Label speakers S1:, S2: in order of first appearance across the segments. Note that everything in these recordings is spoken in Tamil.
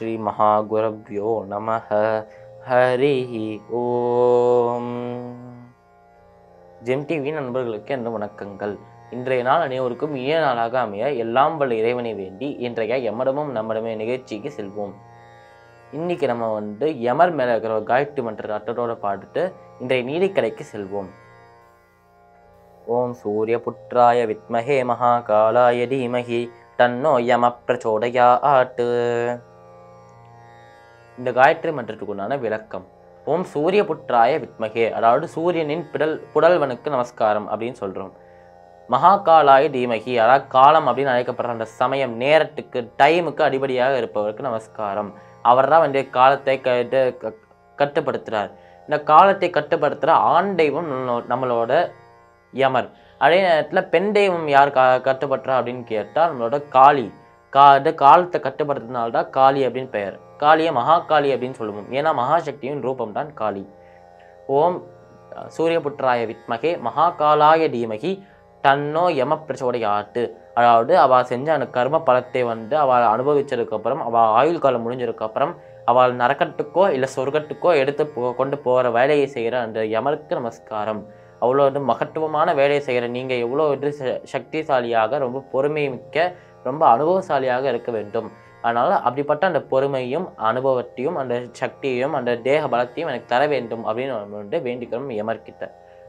S1: ஸ்ரீ மகாகுரவ்யோ நமः ஹரி ஓம் ஜெம் டிவி நண்பர்களுக்கு எந்த வணக்கங்கள் இன்றைய நாள் அனைவருக்கும் இனிய நாளாக அமைய எல்லாம் வல்ல இறைவனை வேண்டி இன்றைய எமடமும் நம்மடமே நிகழ்ச்சிக்கு செல்வோம் இன்னைக்கு நம்ம வந்து எமர் மேலே இருக்கிற ஒரு காயத்ரி மன்ற அட்டத்தோட பாடிட்டு இன்றைய நீதிக்கடைக்கு செல்வோம் ஓம் சூரிய புற்றாய வித்மஹே மகாகாலாய தீமஹி தன்னோ யம பிரச்சோதயாட்டு இந்த காயத்ரி மன்றத்துக்கு உண்டான விளக்கம் ஓம் சூரிய புற்றாய வித்மகே அதாவது சூரியனின் பிடல் புடல்வனுக்கு நமஸ்காரம் அப்படின்னு சொல்றோம் மகாகாலாய தீமகி அதாவது காலம் அப்படின்னு அழைக்கப்படுற அந்த சமயம் நேரத்துக்கு டைமுக்கு அடிப்படையாக இருப்பவருக்கு நமஸ்காரம் அவர் தான் வந்து காலத்தை க- இது க- கட்டுப்படுத்துறார் இந்த காலத்தை கட்டுப்படுத்துகிற ஆண் தெய்வம் நம்மளோ- நம்மளோட யமர் அதே நேரத்தில் பெண் தெய்வம் யார் கா கட்டுப்படுறா அப்படின்னு கேட்டால் நம்மளோட காளி கா இந்த காலத்தை கட்டுப்படுத்துறதுனால தான் காளி அப்படின்னு பெயர் காளியை மகாகாளி அப்படின்னு சொல்லுவோம் ஏன்னா மகாசக்தியின் ரூபம் தான் காளி ஓம் சூரியபுற்றாய வித்மகே மகாகாலாய தீமகி தன்னோ யம பிரச்சோடையாட்டு அதாவது அவள் செஞ்ச அந்த கர்ம பலத்தை வந்து அவள் அனுபவிச்சதுக்கப்புறம் அவள் ஆயுள் காலம் முடிஞ்சதுக்கப்புறம் அவள் நரக்கத்துக்கோ இல்லை சொர்க்கத்துக்கோ எடுத்து போ கொண்டு போகிற வேலையை செய்கிற அந்த யமருக்கு நமஸ்காரம் அவ்வளோ வந்து மகத்துவமான வேலையை செய்கிற நீங்கள் எவ்வளோ இது ச- சக்திசாலியாக ரொம்ப பொறுமை மிக்க ரொம்ப அனுபவசாலியாக இருக்க வேண்டும் அதனால் அப்படிப்பட்ட அந்த பொறுமையும் அனுபவத்தையும் அந்த சக்தியையும் அந்த தேக பலத்தையும் எனக்கு தர வேண்டும் அப்படின்னு நம்ம வந்து வேண்டிக்கிறோம் யமர்கிட்ட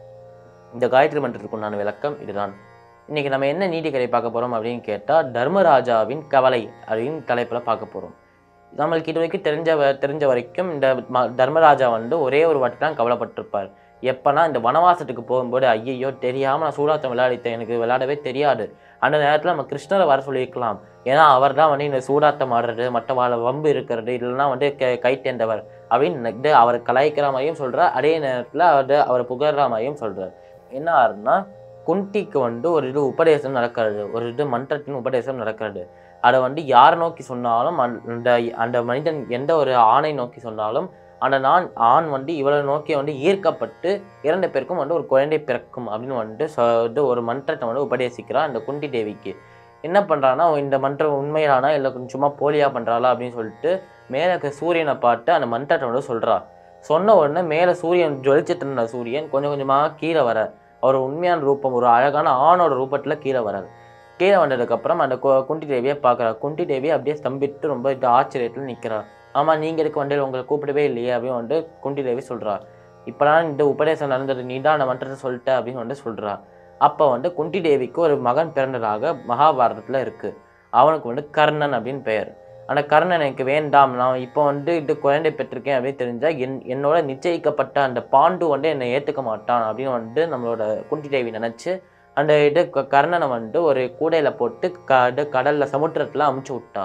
S1: இந்த காயத்ரி மன்றத்துக்கு உண்டான விளக்கம் இதுதான் இன்னைக்கு நம்ம என்ன நீதி கதை பார்க்க போகிறோம் அப்படின்னு கேட்டால் தர்மராஜாவின் கவலை அப்படின்னு தலைப்பில் பார்க்க போகிறோம் நம்மளுக்கு இது வரைக்கும் தெரிஞ்ச வ- தெரிஞ்ச வரைக்கும் இந்த ம- தர்மராஜா வந்து ஒரே ஒரு வாட்டி தான் கவலைப்பட்டிருப்பார் எப்பனா இந்த வனவாசத்துக்கு போகும்போது ஐயையோ தெரியாமல் நான் சூடாட்டம் விளையாடித்தேன் எனக்கு விளையாடவே தெரியாது அந்த நேரத்தில் நம்ம கிருஷ்ணரை வர சொல்லியிருக்கலாம் ஏன்னா அவர் தான் வந்து இந்த சூதாட்டம் ஆடுறது மற்ற வாழ வம்பு இருக்கிறது இதெல்லாம் வந்து கை கை தேர்ந்தவர் அப்படின்னு நினைத்து அவர் கலாய்க்கிற மாதிரியும் சொல்கிறார் அதே நேரத்தில் அவர் அவரை புகழ்ற மாதிரியும் சொல்கிறார் என்ன ஆறுனா குந்திக்கு வந்து ஒரு இது உபதேசம் நடக்கிறது ஒரு இது மன்றத்தின் உபதேசம் நடக்கிறது அதை வந்து யாரை நோக்கி சொன்னாலும் அந்த அந்த மனிதன் எந்த ஒரு ஆணை நோக்கி சொன்னாலும் அந்த நான் ஆண் வந்து இவளை நோக்கி வந்து ஈர்க்கப்பட்டு இரண்டு பேருக்கும் வந்து ஒரு குழந்தை பிறக்கும் அப்படின்னு வந்துட்டு சொ- இது ஒரு மன்றத்தை வந்து உபதேசிக்கிறான் அந்த குந்தி தேவிக்கு என்ன பண்ணுறான்னா இந்த மன்றம் உண்மையானா இல்லை கொஞ்சம் சும்மா போலியா பண்ணுறாளா அப்படின்னு சொல்லிட்டு மேலே இருக்க சூரியனை பார்த்து அந்த மன்றத்தை வந்து சொல்கிறா சொன்ன உடனே மேலே சூரியன் ஜொலிச்சிட்டு இருந்த சூரியன் கொஞ்சம் கொஞ்சமாக கீழே வர அவர் உண்மையான ரூபம் ஒரு அழகான ஆணோட ரூபத்தில் கீழே வரார் கீழே வந்ததுக்கப்புறம் அந்த கு- குந்தி தேவியை பார்க்குறா குந்தி தேவி அப்படியே ஸ்தம்பிட்டு ரொம்ப இது ஆச்சரியத்தில் நிற்கிறா ஆமாம் நீங்கள் எதுக்கு வந்து உங்களை கூப்பிடவே இல்லையே அப்படின்னு வந்து குந்தி தேவி சொல்கிறா இப்போலாம் இந்த உபதேசம் நடந்தது நீ தான் அந்த மன்றத்தை சொல்லிட்ட அப்படின்னு வந்து சொல்கிறா அப்போ வந்து குந்தி தேவிக்கு ஒரு மகன் பிறந்ததாக மகாபாரதத்தில் இருக்குது அவனுக்கு வந்து கர்ணன் அப்படின்னு பெயர் அந்த கர்ணன் எனக்கு வேண்டாம் நான் இப்போ வந்து இது குழந்தை பெற்றிருக்கேன் அப்படின்னு தெரிஞ்சால் என் என்னோட நிச்சயிக்கப்பட்ட அந்த பாண்டு வந்து என்னை ஏற்றுக்க மாட்டான் அப்படின்னு வந்து நம்மளோட குந்தி தேவி நினச்சி அந்த இது க- கர்ணனை வந்து ஒரு கூடையில் போட்டு க இது கடலில் சமுத்திரத்தில் அமுச்சு விட்டா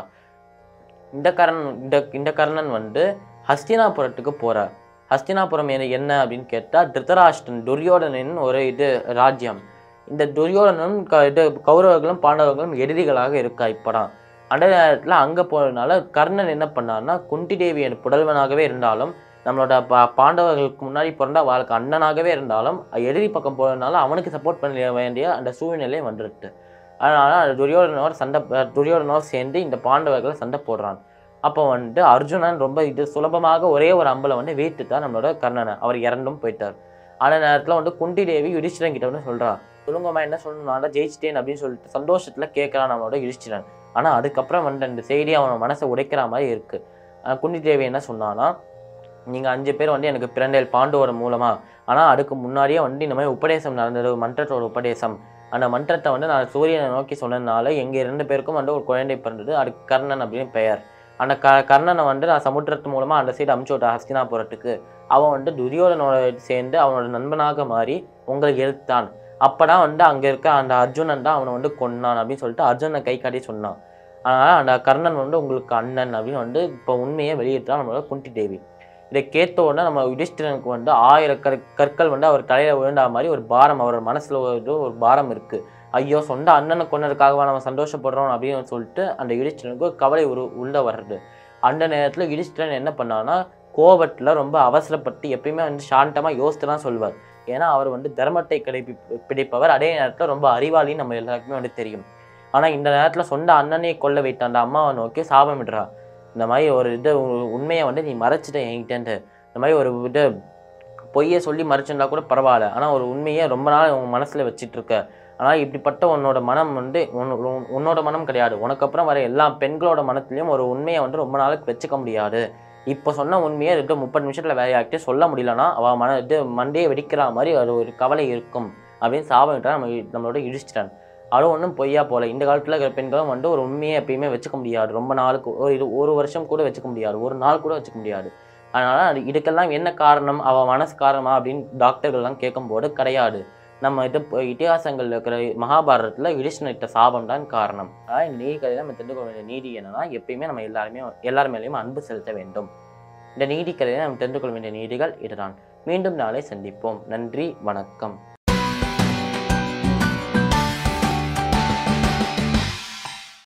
S1: இந்த கர்ணன் இந்த இந்த கர்ணன் வந்து ஹஸ்தினாபுரத்துக்கு போகிறார் ஹஸ்தினாபுரம் என்ன என்ன அப்படின்னு கேட்டால் திருதராஷ்டிரன் துரியோதனின் ஒரு இது ராஜ்யம் இந்த துரியோதனும் க இது கௌரவர்களும் பாண்டவர்களும் எதிரிகளாக இருக்கா இப்போதான் அந்த நேரத்தில் அங்கே போகிறதுனால கர்ணன் என்ன பண்ணார்னா குந்தி தேவியின் புதல்வனாகவே இருந்தாலும் நம்மளோட பா பாண்டவர்களுக்கு முன்னாடி பிறந்த வாழ்க்கை அண்ணனாகவே இருந்தாலும் எதிரி பக்கம் போகிறதுனால அவனுக்கு சப்போர்ட் பண்ண வேண்டிய அந்த சூழ்நிலை வந்துடுது அதனால் அந்த துரியோதனோட சண்டை துரியோதனோட சேர்ந்து இந்த பாண்டவர்களை சண்டை போடுறான் அப்போ வந்து அர்ஜுனன் ரொம்ப இது சுலபமாக ஒரே ஒரு அம்பலை வந்து வீட்டுத்தான் நம்மளோட கர்ணனை அவர் இறந்தும் போயிட்டார் அந்த நேரத்தில் வந்து குந்தி தேவி யுதிஷ்டிரன் கிட்ட வந்து சொல்றா சொல்லுங்கம்மா என்ன சொல்லணும் நான் தான் ஜெயிச்சிட்டேன் அப்படின்னு சொல்லிட்டு சந்தோஷத்தில் கேட்குறான் நம்மளோட யுதிஷ்டிரன் ஆனால் அதுக்கப்புறம் வந்து அந்த செய்தி அவன் மனசை உடைக்கிற மாதிரி இருக்கு ஆஹ் குந்தி தேவி என்ன சொன்னான்னா நீங்கள் அஞ்சு பேர் வந்து எனக்கு பிறந்தேல் பாண்டுவோட மூலமாக ஆனால் அதுக்கு முன்னாடியே வந்து இந்த மாதிரி உபதேசம் நடந்தது ஒரு மன்றத்தோட உபதேசம் அந்த மன்றத்தை வந்து நான் சூரியனை நோக்கி சொன்னதுனால எங்கள் இரண்டு பேருக்கும் வந்து ஒரு குழந்தை பிறந்தது அதுக்கு கர்ணன் அப்படின்னு பெயர் அந்த க கர்ணனை வந்து நான் சமுத்திரத்து மூலமாக அந்த சைடு அமுச்சு விட்டேன் ஹஸ்தினாபுரத்துக்கு அவன் வந்து துரியோதனோட சேர்ந்து அவனோட நண்பனாக மாறி உங்களை எதிர்த்தான் அப்பதான் வந்து அங்கே இருக்க அந்த அர்ஜுனன் தான் அவனை வந்து கொன்னான் அப்படின்னு சொல்லிட்டு அர்ஜுனை கை காட்டி சொன்னான் அதனால் அந்த கர்ணன் வந்து உங்களுக்கு அண்ணன் அப்படின்னு வந்து இப்போ உண்மையை வெளியிட்டான் நம்மளோட குந்தி தேவி இதை கேட்ட உடனே நம்ம யுதிஷ்டிரனுக்கு வந்து ஆயிரம் கற் கற்கள் வந்து அவர் தலையில் விழுந்தா மாதிரி ஒரு பாரம் அவர் மனசில் ஒரு ஒரு பாரம் இருக்குது ஐயோ சொந்த அண்ணனை கொன்னதுக்காகவா நம்ம சந்தோஷப்படுறோம் அப்படின்னு சொல்லிட்டு அந்த யுதிஷ்டிரனுக்கு ஒரு கவலை ஒரு உள்ள வர்றது அந்த நேரத்தில் யுதிஷ்டிரன் என்ன பண்ணான்னா கோபத்தில் ரொம்ப அவசரப்பட்டு எப்பயுமே வந்து சாந்தமாக யோசித்து தான் சொல்வார் ஏன்னா அவர் வந்து தர்மத்தை கடைப்பி பிடிப்பவர் அதே நேரத்தில் ரொம்ப அறிவாளின்னு நம்ம எல்லாருக்குமே வந்து தெரியும் ஆனால் இந்த நேரத்தில் சொந்த அண்ணனை கொல்ல வைத்த அந்த அம்மாவை நோக்கி சாபமிடுறா இந்த மாதிரி ஒரு இது உ- உண்மையை வந்து நீ மறைச்சிட்ட என்கிட்டன்ட்டு இந்த மாதிரி ஒரு இது பொய்யை சொல்லி மறைச்சிருந்தா கூட பரவாயில்ல ஆனால் ஒரு உண்மையை ரொம்ப நாள் உன் மனசில் வச்சிட்டு இருக்க ஆனால் இப்படிப்பட்ட உன்னோட மனம் வந்து உன் உன்- உன்னோட மனம் கிடையாது உனக்கு அப்புறம் வர எல்லா பெண்களோட மனத்துலையும் ஒரு உண்மையை வந்து ரொம்ப நாளுக்கு வச்சுக்க முடியாது இப்போ சொன்ன உண்மையை ரெண்டு முப்பது நிமிஷத்தில் வேலையாக்கிட்டு சொல்ல முடியலன்னா அவள் மன இது மண்டையை வெடிக்கிற மாதிரி அது ஒரு கவலை இருக்கும் அப்படின்னு சாபம் நம்ம நம்மளோட இடிச்சிட்டான் அதுவும் ஒன்றும் பொய்யா போல இந்த காலத்தில் இருக்கிற பெண்களும் வந்து ஒரு உண்மையை எப்பயுமே வச்சுக்க முடியாது ரொம்ப நாளுக்கு ஒரு இது ஒரு வருஷம் கூட வச்சுக்க முடியாது ஒரு நாள் கூட வச்சுக்க முடியாது அதனால் அது இதுக்கெல்லாம் என்ன காரணம் அவள் மனசு காரணமா அப்படின்னு டாக்டர்கள்லாம் கேட்கும்போது கிடையாது நம்ம இது இப்போ இதிகாசங்கள்ல இருக்கிற மகாபாரதத்தில் யுதிஷ்ணர்கிட்ட சாபம் தான் காரணம் அதாவது இந்த நீதி கதையில் நம்ம தெரிந்து கொள்ள வேண்டிய நீதி என்னன்னா எப்பயுமே நம்ம எல்லாருமே எல்லார் மேலேயும் அன்பு செலுத்த வேண்டும் இந்த நீதி கதையில் நம்ம தெரிந்து கொள்ள வேண்டிய நீதிகள் இதுதான் மீண்டும் நாளை சந்திப்போம் நன்றி வணக்கம்